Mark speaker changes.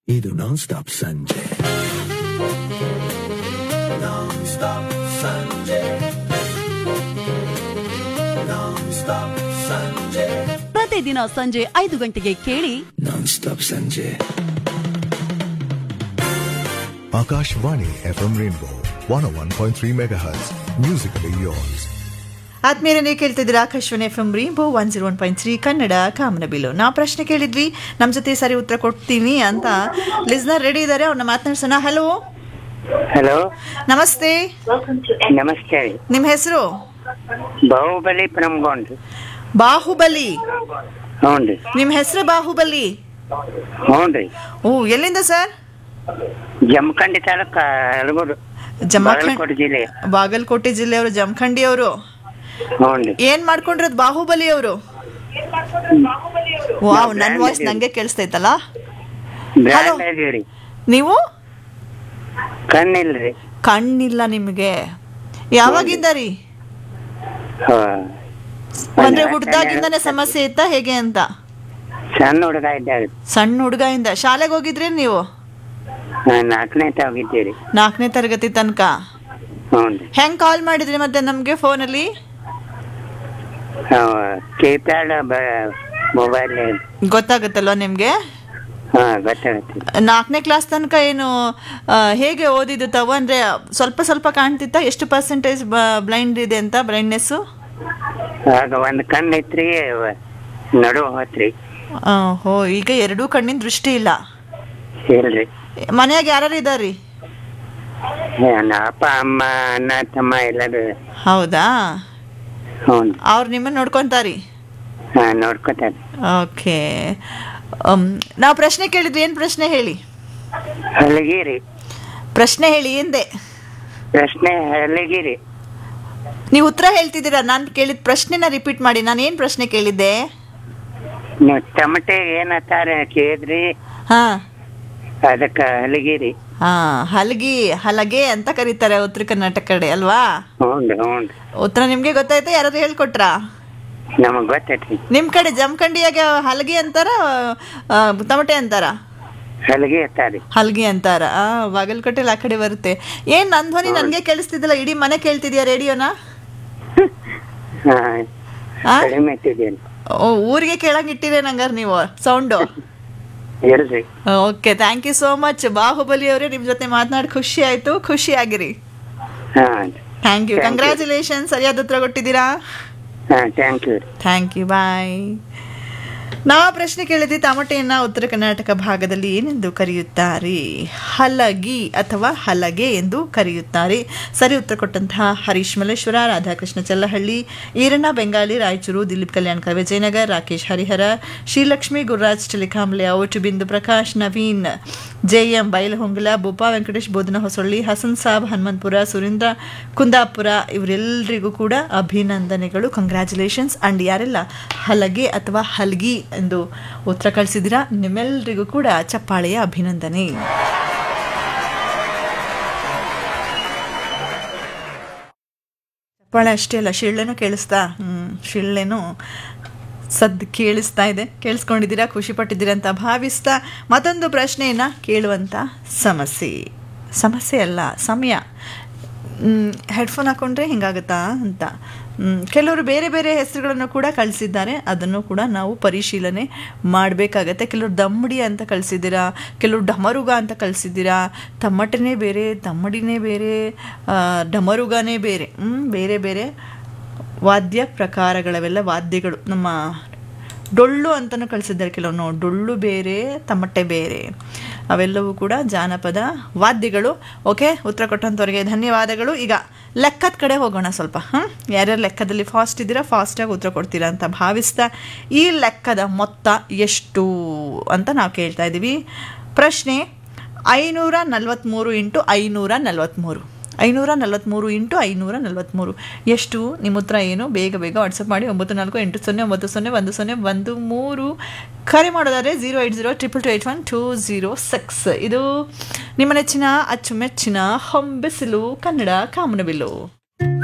Speaker 1: ಇದು ನಾನ್ ಸ್ಟಾಪ್ ಸಂಜೆ ನಾನ್ ಸ್ಟಾಪ್ ಸಂಜೆ ನಾನ್ ಸ್ಟಾಪ್ ಸಂಜೆ
Speaker 2: ಪ್ರತಿದಿನ ಸಂಜೆ ಐದು ಗಂಟೆಗೆ ಕೇಳಿ
Speaker 1: ನಾನ್ ಸ್ಟಾಪ್ ಸಂಜೆ
Speaker 3: Akashvani FM Rainbow 101.3 MHz. Musically yours.
Speaker 4: ಆದ್ಮೇಲೆ ನೀವು ಕೇಳ್ತಿದ್ದೀರಾ Akashvani F M rainbow one zero one point three Kannada ಕಾಮನಬಿಲ್ಲು ನಾವು ಪ್ರಶ್ನೆ ಕೇಳಿದ್ವಿ ನಮ್ಮ ಜೊತೆ ಸರಿ ಉತ್ತರ ಕೊಡ್ತೀನಿ ಅಂತ ಲಿಸ್ನರ್ ರೆಡಿ ಇದ್ದಾರೆ ಅವ್ರನ್ನ ಮಾತನಾಡ್ಸೋಣ ಹಲೋ
Speaker 5: ಹಲೋ
Speaker 4: ನಮಸ್ತೆ
Speaker 5: ನಮಸ್ತೆ ರೀ
Speaker 4: ನಿಮ್ಮ ಹೆಸರು
Speaker 5: ಬಾಹುಬಲಿ ಪ್ರಮ್ಗೊಂಡ್ರಿ
Speaker 4: ಬಾಹುಬಲಿ
Speaker 5: ಹ್ಞೂ ರೀ
Speaker 4: ನಿಮ್ಮ ಹೆಸರು ಬಾಹುಬಲಿ
Speaker 5: ಹ್ಞೂ ರೀ
Speaker 4: ಓ ಎಲ್ಲಿಂದ ಸರ್
Speaker 5: ಜಮಖಂಡಿ ತಾಲೂಕ ಅಲಗೂರು
Speaker 4: ಜಮಖಂಡ್
Speaker 5: ಬಾಗಲಕೋಟೆ ಜಿಲ್ಲೆ
Speaker 4: ಬಾಗಲಕೋಟೆ ಜಿಲ್ಲೆಯವರು ಜಮಖಂಡಿ ಅವರು
Speaker 5: ಹ್ಞೂ ರೀ
Speaker 4: ಏನ್ ಮಾಡ್ಕೊಂಡಿರೋದು ಬಾಹುಬಲಿ ಅವರು ವಾವ್ ನನ್ನ ವಾಯ್ಸ್ ನಂಗೆ ಕೇಳಿಸ್ತೈತಲ್ಲ
Speaker 5: ಬ್ರ್ಯಾಂಡ್ ಇದೀವಿ ರೀ
Speaker 4: ನೀವು
Speaker 5: ಕಣ್ಣಿಲ್ರಿ
Speaker 4: ಕಣ್ಣಿಲ್ಲ ನಿಮಗೆ ಯಾವಾಗಿಂದ ರೀ
Speaker 5: ಹಾ.
Speaker 4: ಅಂದ್ರೆ
Speaker 5: ಒಂದು
Speaker 4: ಹುಡ್ದಾಗಿಂದಾನೆ ಸಮಸ್ಯೆ ಇತ್ತಾ ಹೇಗೆ ಅಂತ
Speaker 5: ಸಣ್ಣ ಹುಡುಗ ಇದ್ದಾಗ
Speaker 4: ಸಣ್ಣ ಹುಡುಗ ಇಂದ ಶಾಲೆಗೆ ಹೋಗಿದ್ರಿ ನೀವು
Speaker 5: ನಾಲ್ಕನೇ ಹೋಗಿದ್ದೀವಿ
Speaker 4: ನಾಲ್ಕನೇ ತರಗತಿ ತನಕ
Speaker 5: ಹ್ಞೂ ರೀ
Speaker 4: ಹೆಂಗ್ ಕಾಲ್ ಮಾಡಿದ್ರಿ ಮತ್ತೆ ನಮ್ಗೆ ಫೋನಲ್ಲಿ
Speaker 5: ಕೀಪ್ಯಾಡ್ ಮೊಬೈಲ್
Speaker 4: ಗೊತ್ತಾಗುತ್ತಲ್ವಾ ನಿಮ್ಗೆ
Speaker 5: ಹಾ ಗೊತ್ತಾಗತ್ತೆ
Speaker 4: ನಾಲ್ಕನೇ ಕ್ಲಾಸ್ ತನಕ ಏನು ಆ, ಹೇಗೆ ಓದಿದ್ದು ತಾವು ಅಂದ್ರೆ ಸ್ವಲ್ಪ ಸ್ವಲ್ಪ ಕಾಣ್ತಿತ್ತ ಎಷ್ಟು ಪರ್ಸೆಂಟೇಜ್ ಬ್ಲೈಂಡ್ ಇದೆ ಅಂತ ಬ್ಲೈಂಡ್ನೆಸ್ಸು
Speaker 5: ಆಗ ಒಂದು ಕಣ್ಣು ಐತ್ರಿ ನಡು ಹೋತ್ರಿ
Speaker 4: ಹೋ ಈಗ ಎರಡೂ ಕಣ್ಣಿನ ದೃಷ್ಟಿ ಇಲ್ಲ
Speaker 5: ಇಲ್ರಿ
Speaker 4: ಮನ್ಯಾಗ ಯಾರು ಇದಾರಿ
Speaker 5: ನನ್ನ ಅಪ್ಪ ಅಮ್ಮ ಅಣ್ಣ ತಮ್ಮ ಎಲ್ಲರೂ
Speaker 4: ಹೌದಾ
Speaker 5: ಹ್ಞೂ
Speaker 4: ಅವ್ರು ನಿಮ್ಮನ್ನ ನೋಡ್ಕೊಂತಾರಿ
Speaker 5: ಹಾ ನೋಡ್ಕೊತಾರೆ
Speaker 4: ಓಕೆ ನಾವು ಪ್ರಶ್ನೆ ಕೇಳಿದ್ವಿ ಏನು ಪ್ರಶ್ನೆ ಹೇಳಿ
Speaker 5: ಹಲಗಿರಿ
Speaker 4: ಪ್ರಶ್ನೆ ಹೇಳಿ ಎಂದೆ
Speaker 5: ಪ್ರಶ್ನೆ ಹಲಗಿರಿ
Speaker 4: ನೀವು ಉತ್ತರ ಹೇಳ್ತಿದ್ದೀರಾ ನಾನು ಕೇಳಿದ ಪ್ರಶ್ನೆನ ರಿಪೀಟ್ ಮಾಡಿ ನಾನು ಏನು ಪ್ರಶ್ನೆ ಕೇಳಿದ್ದೆ
Speaker 5: ನೀವು ಟಮಟೆ ಏನತ್ತಾರೆ ಕೇಳಿದ್ರಿ
Speaker 4: ಹಾ
Speaker 5: ಅದಕ್ಕ ಹಲಗಿರಿ
Speaker 4: ಹಾ ಹಲಗಿ ಹಲಗೆ ಅಂತ ಕರೀತಾರೆ ಉತ್ತರ ಕರ್ನಾಟಕ ಕಡೆ ಅಲ್ವಾ
Speaker 5: ಹ್ಞೂ ಹ್ಞೂ
Speaker 4: ಉತ್ತರ ನಿಮ್ಗೆ ಗೊತ್ತಾಯ್ತಾ ಯಾರಾದ್ರೂ ಹೇಳ್ಕೊಟ್ರಾ
Speaker 5: ನಮಗ್ ಗೊತ್ತೈತ್ರಿ
Speaker 4: ನಿಮ್ ಕಡೆ ಜಮಖಂಡಿಯಾಗ ಹಲಗಿ ಅಂತಾರ ಆ, ತಮಟೆ ಅಂತಾರ
Speaker 5: ಹಲಗಿ ಅತ್ತಾರಿ
Speaker 4: ಹಲ್ಗಿ ಅಂತಾರ ಆ ಬಾಗಲಕೋಟೆಲಿ ಆ ಕಡೆ ಬರುತ್ತೆ ಏನ್ ನನ್ ಧ್ವನಿ ನನ್ಗೆ ಕೇಳಿಸ್ತಿದ್ದಿಲ್ಲ ಇಡೀ ಮನೆ ಕೇಳ್ತಿದ್ಯಾ ರೇಡಿಯೋನ
Speaker 5: ಹಾ
Speaker 4: ಆ?
Speaker 5: ಕಡಿಮೆ ಇಟ್ಟಿದ್ದೇನೆ
Speaker 4: ಓ, ಊರಿಗೆ ಕೇಳಂಗ್ ಇಟ್ಟಿರೇನ್ ಹಂಗಾರ ನೀವು ಸೌಂಡು
Speaker 5: ಇಲ್ರಿ
Speaker 4: okay thank you so much Baahubali ಅವರೇ ನಿಮ್ ಜೊತೆ ಮಾತನಾಡಿ ಖುಷಿ ಆಯ್ತು ಖುಷಿ ಆಗಿರಿ
Speaker 5: ಹಾ
Speaker 4: thank you
Speaker 5: Thank you.
Speaker 4: Congratulation ಸರಿಯಾದ ಉತ್ತರ ಕೊಟ್ಟಿದ್ದೀರಾ
Speaker 5: ಹಾ thank you
Speaker 4: thank you bye ನಾವು ಪ್ರಶ್ನೆ ಕೇಳಿದ್ವಿ ತಮಟೆಯನ್ನ ಉತ್ತರ ಕರ್ನಾಟಕ ಭಾಗದಲ್ಲಿ ಏನೆಂದು ಕರೆಯುತ್ತಾರೆ ಹಲಗಿ ಅಥವಾ ಹಲಗೆ ಎಂದು ಕರೆಯುತ್ತಾರೆ ಸರಿ ಉತ್ತರ ಕೊಟ್ಟಂತಹ Harish Malleshwara Radhakrishna Challahalli Eranna Bengali Raichur Dilip Kalyankar Vijayanagar Rakesh Harihara Srilakshmi Gururaj telecom layout Bindu Prakash Naveen J M Bailhongal Bopa Venkatesh Bodhana Hosalli Hasan Sab Hanumanthapura Surendra Kundapura ಇವರೆಲ್ಲರಿಗೂ ಕೂಡ ಅಭಿನಂದನೆಗಳು ಕಂಗ್ರ್ಯಾಚುಲೇಷನ್ಸ್ ಅಂಡ್ ಯಾರೆಲ್ಲ ಹಲಗೆ ಅಥವಾ ಹಲ್ಗಿ ಎಂದು ಉತ್ತರ ಕಳಿಸಿದ್ದೀರಾ ನಿಮ್ಮೆಲ್ಲರಿಗೂ ಕೂಡ ಚಪ್ಪಾಳೆಯ ಅಭಿನಂದನೆ ಚಪ್ಪಾಳೆ ಅಷ್ಟೇ ಅಲ್ಲ ಶಿಳ್ಳೆನೂ ಕೇಳಿಸ್ತಾ ಹ್ಮ್ ಶಿಳ್ಳೆನೂ ಸದ್ದು ಕೇಳಿಸ್ತಾ ಇದೆ ಕೇಳಿಸ್ಕೊಂಡಿದ್ದೀರಾ ಖುಷಿ ಪಟ್ಟಿದ್ದೀರಾ ಅಂತ ಭಾವಿಸ್ತಾ ಮತ್ತೊಂದು ಪ್ರಶ್ನೆಯನ್ನು ಕೇಳುವಂಥ ಸಮಸ್ಯೆ ಸಮಸ್ಯೆ ಅಲ್ಲ ಸಮಯ ಹೆಡ್ಫೋನ್ ಹಾಕೊಂಡ್ರೆ ಹಿಂಗಾಗುತ್ತಾ ಅಂತ ಮ್, ಕೆಲವರು ಬೇರೆ ಬೇರೆ ಹೆಸರುಗಳನ್ನು ಕೂಡ ಕಳಿಸಿದ್ದಾರೆ ಅದನ್ನು ಕೂಡ ನಾವು ಪರಿಶೀಲನೆ ಮಾಡಬೇಕಾಗತ್ತೆ ಕೆಲವರು ದಮ್ಮಡಿ ಅಂತ ಕಳಿಸಿದ್ದೀರಾ ಕೆಲವರು ಡಮರುಗ ಅಂತ ಕಳಿಸಿದ್ದೀರಾ ತಮ್ಮಟನೇ ಬೇರೆ ದಮ್ಮಡಿನೇ ಬೇರೆ ಆ, ಡಮರುಗನೇ ಬೇರೆ ಮ್, ಬೇರೆ ಬೇರೆ ವಾದ್ಯ ಪ್ರಕಾರಗಳವೆಲ್ಲ ವಾದ್ಯಗಳು ನಮ್ಮ ಡೊಳ್ಳು ಅಂತಲೂ ಕಳಿಸಿದ್ದಾರೆ ಕೆಲವನು ಡೊಳ್ಳು ಬೇರೆ ತಮಟೆ ಬೇರೆ ಅವೆಲ್ಲವೂ ಕೂಡ ಜಾನಪದ ವಾದ್ಯಗಳು ಓಕೆ ಉತ್ತರ ಕೊಟ್ಟಂಥವ್ರಿಗೆ ಧನ್ಯವಾದಗಳು ಈಗ ಲೆಕ್ಕದ ಕಡೆ ಹೋಗೋಣ ಸ್ವಲ್ಪ ಹಾಂ ಯಾರ್ಯಾರು ಲೆಕ್ಕದಲ್ಲಿ ಫಾಸ್ಟ್ ಇದ್ದೀರಾ ಫಾಸ್ಟಾಗಿ ಉತ್ತರ ಕೊಡ್ತೀರಾ ಅಂತ ಭಾವಿಸ್ತಾ ಈ ಲೆಕ್ಕದ ಮೊತ್ತ ಎಷ್ಟು ಅಂತ ನಾವು ಕೇಳ್ತಾ ಇದ್ದೀವಿ ಪ್ರಶ್ನೆ ಐನೂರ ನಲ್ವತ್ತ್ಮೂರು ಇಂಟು ಐನೂರ ನಲ್ವತ್ತ್ಮೂರು ಐನೂರ ನಲ್ವತ್ತ್ಮೂರು ಇಂಟು ಐನೂರ ನಲ್ವತ್ತ್ಮೂರು ಎಷ್ಟು ನಿಮ್ಮ ಉತ್ತರ ಏನು ಬೇಗ ಬೇಗ ವಾಟ್ಸಪ್ ಮಾಡಿ ಒಂಬತ್ತು ನಾಲ್ಕು ಎಂಟು ಸೊನ್ನೆ ಒಂಬತ್ತು ಸೊನ್ನೆ ಒಂದು ಸೊನ್ನೆ ಒಂದು ಮೂರು ಕರೆ ಮಾಡೋದಾದರೆ zero eight zero triple two eight one two zero six ಇದು ನಿಮ್ಮ ನೆಚ್ಚಿನ ಅಚ್ಚುಮೆಚ್ಚಿನ ಹೊಂಬೆಸಿಲು ಕನ್ನಡ ಕಾಮನಬಿಲ್ಲು